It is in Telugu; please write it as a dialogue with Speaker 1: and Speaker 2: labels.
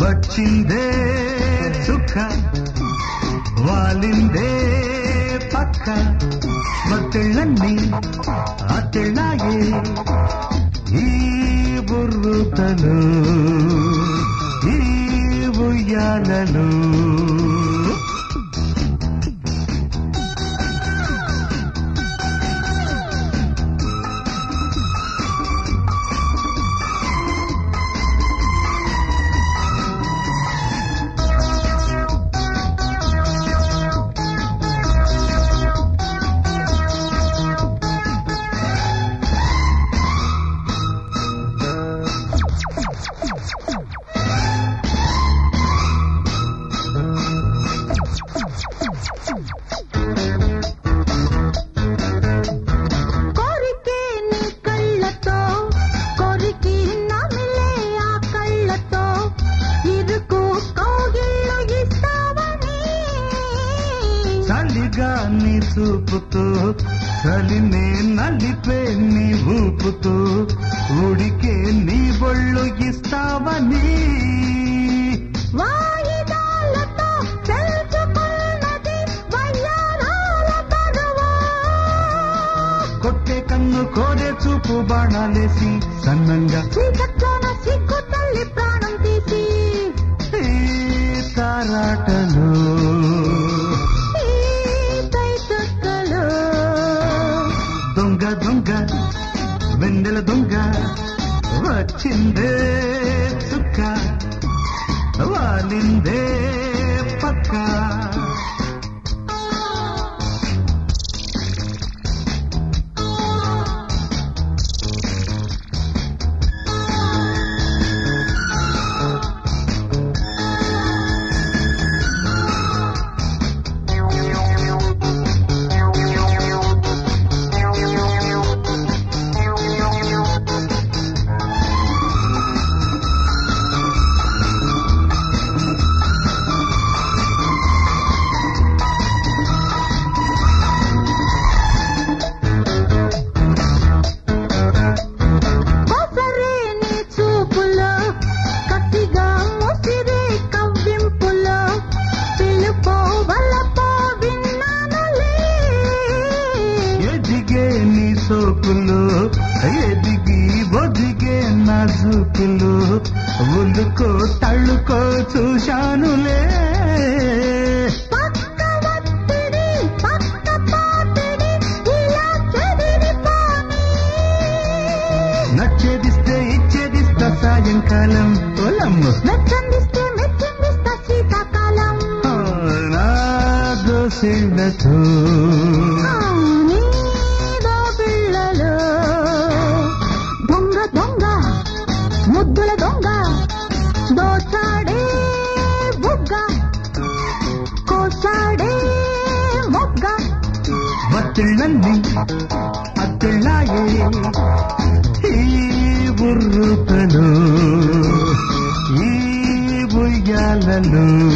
Speaker 1: వచ్చిందే చుక్క వాలిందే పక్క మత్తెళ్ళన్నీ అత్తెళ్ళాయే ఈ బుర్రుతలు ఈ ఉయ్యాలలు
Speaker 2: కోరికే నీ కళ్ళతో కోరికి నమిలే ఆ కళ్ళతో ఇరుకు కౌగిళ్ళు ఇస్తావని
Speaker 1: చలిగా నీ చూపుతో చలినే నలిపే నీ ఊపుతో ఉడికే నీ బొళ్ళు ఇస్తావని
Speaker 2: వాయిదాలతో తెలుసుకున్నది వయ్యారాల బరువా
Speaker 1: కొట్టే కన్ను కోరే చూపు బాణాలేసి సన్నంగా
Speaker 2: చీకట్లోన సిగ్గు తల్లి ప్రాణం తీసి
Speaker 1: ఈ తారాటలు
Speaker 2: ఈ తైతక్కలు
Speaker 1: దొంగ దొంగ వెన్నెల దొంగ వచ్చిందే చుక్క వాలిందే పక్క
Speaker 2: కొసరే నీ చూపులో కసిగా ముసిరే కవ్వింపులో పిలుపో వల్లపో విన్నానులే
Speaker 1: ఎదిగే నీ సోకులు ఎదిగి ఒదిగే నా జూకులు ఉల్లుకో తళ్ళుకో చూశానులే
Speaker 2: పక్క ఒత్తిడి పక్క పాపిడి ఇలా చెదిరిపోని
Speaker 1: నచ్చేదిస్తే ఇచ్చేదిస్తా సాయంకాలం తొలమ్ము
Speaker 2: మెచ్చందిస్తే మెచ్చిందిస్తా శీతాకాలం
Speaker 1: నా దోసిళ్ళతో
Speaker 2: ఆ, నీదో పిల్లలు దొంగ దొంగ ముద్దుల దొంగ దోచాడే బుగ్గ కోసాడే మొగ్గ
Speaker 1: మత్తిళ్ళన్నీ అత్తిళ్ళాయే ఈ బుర్రుతలు ఈ బుయ్యాలలు